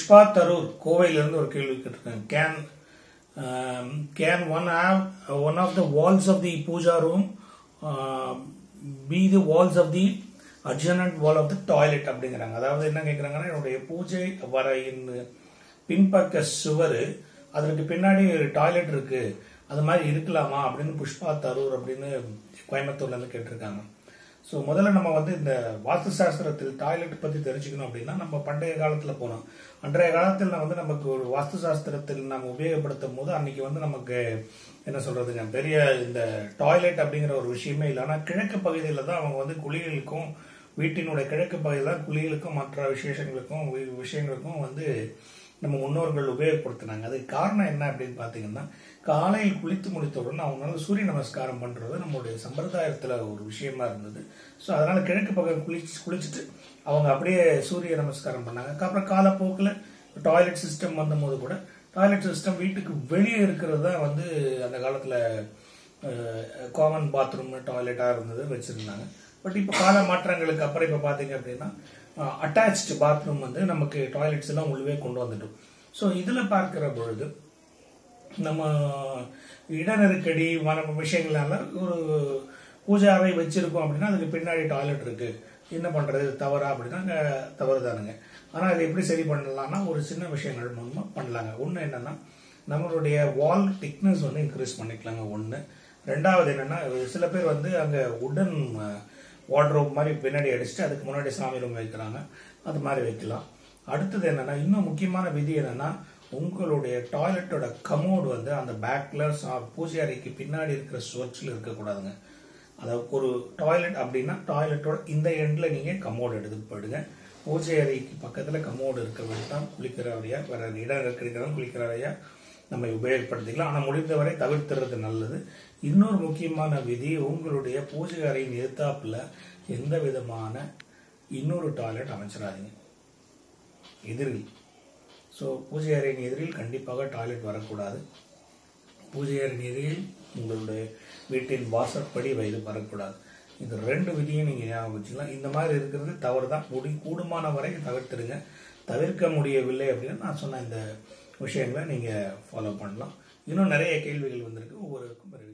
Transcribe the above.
புஷ்பா தரூர் கோவையிலிருந்து ஒரு கேள்வி கேட்டிருக்காங்க can can one have one of the walls of the pooja room be the walls of the adjacent wall of the toilet அப்படிங்கிறாங்க அதாவது என்ன கேட்குறாங்கன்னா என்னுடைய பூஜை வரையின் பின்பக்க சுவர் அதற்கு பின்னாடி டாய்லெட் இருக்கு அது மாதிரி இருக்கலாமா அப்படின்னு புஷ்பா தரூர் அப்படின்னு கோயம்புத்தூர்ல இருந்து கேட்டிருக்காங்க ஸோ முதல்ல நம்ம வந்து இந்த வாஸ்து சாஸ்திரத்தில் டாய்லெட் பற்றி தெரிஞ்சுக்கணும் அப்படின்னா நம்ம பண்டைய காலத்தில் போனோம் அன்றைய காலத்தில் வந்து நமக்கு ஒரு வாஸ்து சாஸ்திரத்தில் நம்ம உபயோகப்படுத்தும் போது அன்னைக்கு வந்து நமக்கு என்ன சொல்றதுங்க பெரிய இந்த டாய்லெட் அப்படிங்கிற ஒரு விஷயமே இல்லை ஆனால் கிழக்கு பகுதியில் தான் அவங்க வந்து குளிகளுக்கும் வீட்டினுடைய கிழக்கு பகுதியில் தான் குளிகளுக்கும் மற்ற விசேஷங்களுக்கும் வி- விஷயங்களுக்கும் வந்து நம்ம முன்னோர்கள் உபயோகப்படுத்தினாங்க அதுக்கு காரணம் என்ன அப்படின்னு பார்த்தீங்கன்னா காலையில் குளித்து முடித்தவுடன் அவங்களால சூரிய நமஸ்காரம் பண்றது நம்மளுடைய சம்பிரதாயத்துல ஒரு விஷயமா இருந்தது ஸோ அதனால கிழக்கு பக்கம் குளிச்சு குளிச்சுட்டு அவங்க அப்படியே சூரிய நமஸ்காரம் பண்ணாங்க அப்புறம் காலப்போக்கில் டாய்லெட் சிஸ்டம் வந்தபோது கூட டாய்லெட் சிஸ்டம் வீட்டுக்கு வெளியே இருக்கிறது தான் வந்து அந்த காலத்துல காமன் பாத்ரூம் டாய்லெட்டாக இருந்தது வச்சிருந்தாங்க பட் இப்போ கால மாற்றங்களுக்கு அப்புறம் இப்போ பார்த்தீங்க அப்படின்னா அட்டாச்டு பாத்ரூம் வந்து நமக்கு டாய்லெட்ஸ் எல்லாம் உள்ளவே கொண்டு வந்துட்டோம் ஸோ இதில் பார்க்கிற பொழுது நம்ம இட நெருக்கடி மன விஷயங்களால ஒரு பூஜை அறை வச்சிருக்கோம் அப்படின்னா அதுக்கு பின்னாடி டாய்லெட் இருக்கு என்ன பண்றது தவறா அப்படின்னா அங்க தவறு தானுங்க ஆனா இதை எப்படி சரி பண்ணலாம்னா ஒரு சின்ன விஷயங்கள் மூலமா பண்ணலாங்க ஒண்ணு என்னன்னா நம்மளுடைய வால் திக்னஸ் வந்து இன்க்ரீஸ் பண்ணிக்கலாங்க ஒண்ணு ரெண்டாவது என்னன்னா சில பேர் வந்து அங்க உடன் வார்ட்ரோப் மாதிரி பின்னாடி அடிச்சுட்டு அதுக்கு முன்னாடி சாமி ரூம் வைக்கிறாங்க அது மாதிரி வைக்கலாம் அடுத்தது என்னன்னா இன்னும் முக்கியமான விதி என்னன்னா உங்களுடைய டாய்லெட்டோட கமோடு வந்து அந்த பேக்ல பூஜை அறைக்கு பின்னாடி இருக்கிற சுவற்றில் இருக்கக்கூடாதுங்க அதாவது ஒரு டாய்லெட் அப்படின்னா டாய்லெட்டோட இந்த எண்ட்ல நீங்க கமோடு எடுத்துட்டு போயிடுங்க பூஜை அறைக்கு பக்கத்துல கமோடு இருக்கிறவங்க தான் குளிக்கிற வரையா வேற இடம் இருக்கிறவங்க குளிக்கிற வரையா நம்ம உபயோகப்படுத்திக்கலாம் ஆனா முடிந்தவரை தவிர்த்துறது நல்லது இன்னொரு முக்கியமான விதி உங்களுடைய பூஜை அறையின் எதிர்த்தாப்புல எந்த விதமான இன்னொரு டாய்லெட் அமைச்சிடாதீங்க எதிரில் ஸோ பூஜை அறையின் எதிரில் கண்டிப்பாக டாய்லெட் வரக்கூடாது பூஜை அறையின் எதிரில் உங்களுடைய வீட்டின் வாசற்படி வயது வரக்கூடாது இது ரெண்டு விதியும் நீங்கள் ஞாபகம் வச்சுக்கலாம் இந்த மாதிரி இருக்கிறது தவறு தான் முடி கூடுமான வரை தவிர்த்துடுங்க தவிர்க்க முடியவில்லை அப்படின்னு நான் சொன்ன இந்த விஷயங்களை நீங்கள் ஃபாலோ பண்ணலாம் இன்னும் நிறைய கேள்விகள் வந்திருக்கு ஒவ்வொருவருக்கும் பிறகு